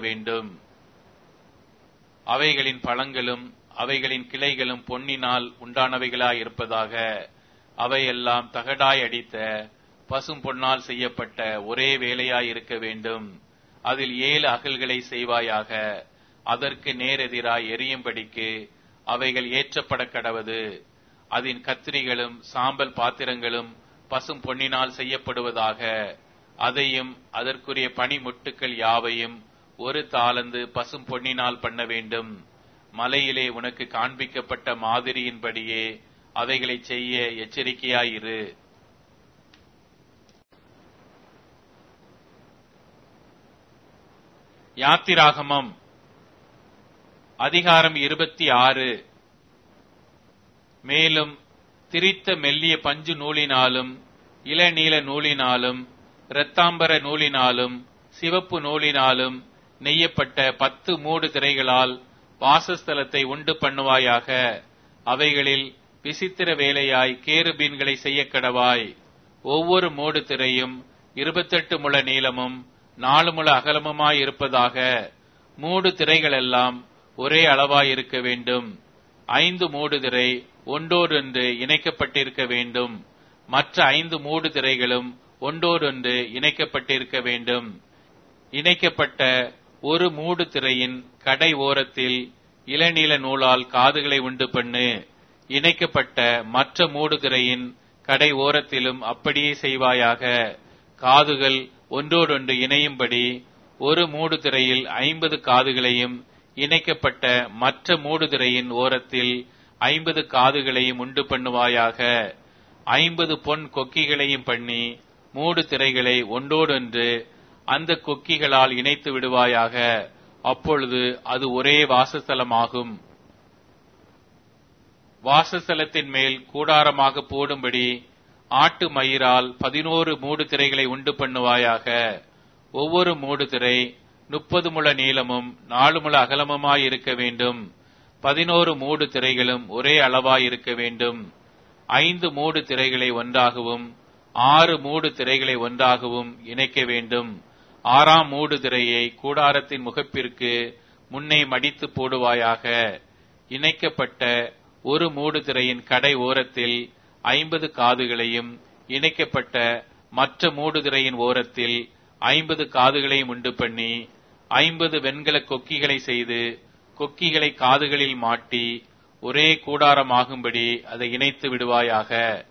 வேண்டும் அவைகளின் பழங்களும் அவைகளின் கிளைகளும் பொன்னினால் உண்டானவைகளாயிருப்பதாக அவையெல்லாம் தகடாய் அடித்த பசும் பொன்னால் செய்யப்பட்ட ஒரே வேலையாய் இருக்க வேண்டும் அதில் ஏழு அகல்களை செய்வாயாக அதற்கு நேரெதிராய் எரியும்படிக்கு அவைகள் ஏற்றப்பட கடவது அதன் கத்திரிகளும் சாம்பல் பாத்திரங்களும் பசும் பொன்னினால் செய்யப்படுவதாக அதையும் அதற்குரிய பனிமுட்டுக்கள் யாவையும் ஒரு தாளந்து பசும் பொன்னினால் பண்ண வேண்டும் மலையிலே உனக்கு காண்பிக்கப்பட்ட மாதிரியின்படியே அவைகளை செய்ய எச்சரிக்கையாயிரு யாத்திராகமம் அதிகாரம் இருபத்தி ஆறு மேலும் திரித்த மெல்லிய பஞ்சு நூலினாலும் இளநீல நூலினாலும் இரத்தாம்பர நூலினாலும் சிவப்பு நூலினாலும் நெய்யப்பட்ட பத்து மூடு திரைகளால் வாசஸ்தலத்தை உண்டு பண்ணுவாயாக அவைகளில் விசித்திர வேலையாய் கேருபீன்களை செய்ய கடவாய் ஒவ்வொரு மூடு திரையும் இருபத்தெட்டு முழ நீளமும் நாலு முழ அகலமுமாய் இருப்பதாக மூடு திரைகளெல்லாம் ஒரே அளவாய் இருக்க வேண்டும் ஐந்து மூடு திரை ஒன்றோடொன்று இணைக்கப்பட்டிருக்க வேண்டும் மற்ற ஐந்து மூடு திரைகளும் ஒன்றோடொன்று இணைக்கப்பட்டிருக்க வேண்டும் இணைக்கப்பட்ட ஒரு மூடு திரையின் கடை ஓரத்தில் இளநீல நூலால் காதுகளை உண்டு பண்ணு இணைக்கப்பட்ட மற்ற மூடு திரையின் கடை ஓரத்திலும் அப்படியே செய்வாயாக காதுகள் ஒன்றோடொன்று இணையும்படி ஒரு மூடு திரையில் ஐம்பது காதுகளையும் இணைக்கப்பட்ட மற்ற மூடு திரையின் ஓரத்தில் ஐம்பது காதுகளையும் உண்டு பண்ணுவாயாக ஐம்பது பொன் கொக்கிகளையும் பண்ணி மூடு திரைகளை ஒன்றோடொன்று அந்த கொக்கிகளால் இணைத்து விடுவாயாக அப்பொழுது அது ஒரே வாசஸ்தலமாகும் வாசஸ்தலத்தின் மேல் கூடாரமாக போடும்படி ஆட்டு மயிரால் பதினோரு மூடு திரைகளை உண்டு பண்ணுவாயாக ஒவ்வொரு மூடு திரை முப்பது முழ நீளமும் நாலு முழ அகலமுமாய் இருக்க வேண்டும் பதினோரு மூடு திரைகளும் ஒரே அளவாய் இருக்க வேண்டும் ஐந்து மூடு திரைகளை ஒன்றாகவும் ஆறு மூடு திரைகளை ஒன்றாகவும் இணைக்க வேண்டும் ஆறாம் மூடு திரையை கூடாரத்தின் முகப்பிற்கு முன்னே மடித்து போடுவாயாக இணைக்கப்பட்ட ஒரு மூடு திரையின் கடை ஓரத்தில் ஐம்பது காதுகளையும் இணைக்கப்பட்ட மற்ற மூடு திரையின் ஓரத்தில் ஐம்பது காதுகளையும் உண்டு பண்ணி ஐம்பது வெண்கல கொக்கிகளை செய்து கொக்கிகளை காதுகளில் மாட்டி ஒரே கூடாரமாகும்படி அதை இணைத்து விடுவாயாக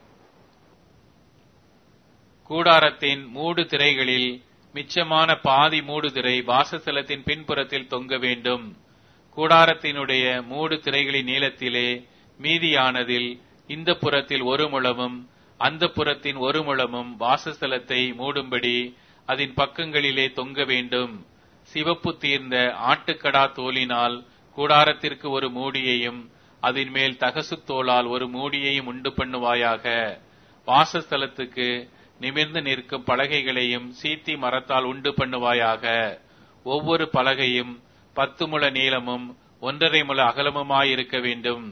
கூடாரத்தின் மூடு திரைகளில் மிச்சமான பாதி மூடு திரை வாசஸ்தலத்தின் பின்புறத்தில் தொங்க வேண்டும் கூடாரத்தினுடைய மூடு திரைகளின் நீளத்திலே மீதியானதில் இந்த புறத்தில் ஒரு முழமும் அந்த புறத்தின் ஒரு முழமும் வாசஸ்தலத்தை மூடும்படி அதன் பக்கங்களிலே தொங்க வேண்டும் சிவப்பு தீர்ந்த ஆட்டுக்கடா தோலினால் கூடாரத்திற்கு ஒரு மூடியையும் அதன் மேல் தகசு தோளால் ஒரு மூடியையும் உண்டு பண்ணுவாயாக வாசஸ்தலத்துக்கு நிமிர்ந்து நிற்கும் பலகைகளையும் சீத்தி மரத்தால் உண்டு பண்ணுவாயாக ஒவ்வொரு பலகையும் பத்து முழ நீளமும் ஒன்றரை முழ அகலமுமாயிருக்க வேண்டும்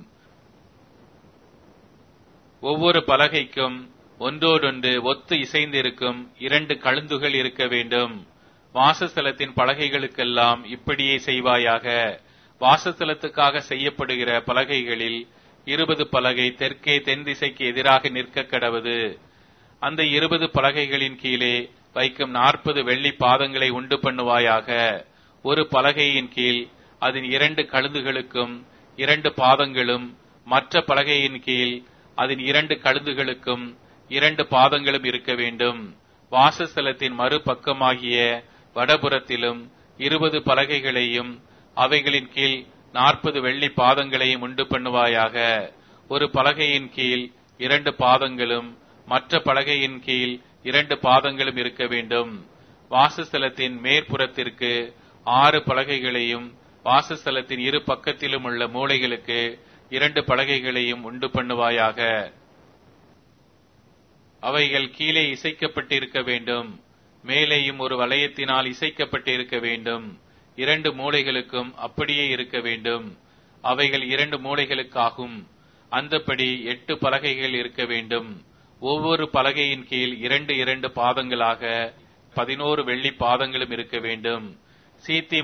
ஒவ்வொரு பலகைக்கும் ஒன்றோடொன்று ஒத்து இசைந்திருக்கும் இரண்டு கழுந்துகள் இருக்க வேண்டும் வாசஸ்தலத்தின் பலகைகளுக்கெல்லாம் இப்படியே செய்வாயாக வாசஸ்தலத்துக்காக செய்யப்படுகிற பலகைகளில் இருபது பலகை தெற்கே தென் திசைக்கு எதிராக நிற்க கடவது அந்த இருபது பலகைகளின் கீழே வைக்கும் நாற்பது வெள்ளி பாதங்களை உண்டு பண்ணுவாயாக ஒரு பலகையின் கீழ் அதன் இரண்டு கழுந்துகளுக்கும் இரண்டு பாதங்களும் மற்ற பலகையின் கீழ் அதன் இரண்டு கழுந்துகளுக்கும் இரண்டு பாதங்களும் இருக்க வேண்டும் வாசஸ்தலத்தின் மறுபக்கமாகிய வடபுறத்திலும் இருபது பலகைகளையும் அவைகளின் கீழ் நாற்பது வெள்ளி பாதங்களையும் உண்டு பண்ணுவாயாக ஒரு பலகையின் கீழ் இரண்டு பாதங்களும் மற்ற பலகையின் கீழ் இரண்டு பாதங்களும் இருக்க வேண்டும் வாசஸ்தலத்தின் மேற்புறத்திற்கு ஆறு பலகைகளையும் வாசஸ்தலத்தின் இரு பக்கத்திலும் உள்ள மூலைகளுக்கு இரண்டு பலகைகளையும் உண்டு பண்ணுவாயாக அவைகள் கீழே இசைக்கப்பட்டிருக்க வேண்டும் மேலேயும் ஒரு வளையத்தினால் இசைக்கப்பட்டிருக்க வேண்டும் இரண்டு மூலைகளுக்கும் அப்படியே இருக்க வேண்டும் அவைகள் இரண்டு மூலைகளுக்காகும் அந்தப்படி எட்டு பலகைகள் இருக்க வேண்டும் ஒவ்வொரு பலகையின் கீழ் இரண்டு இரண்டு பாதங்களாக பதினோரு வெள்ளி பாதங்களும் இருக்க வேண்டும் சீத்தி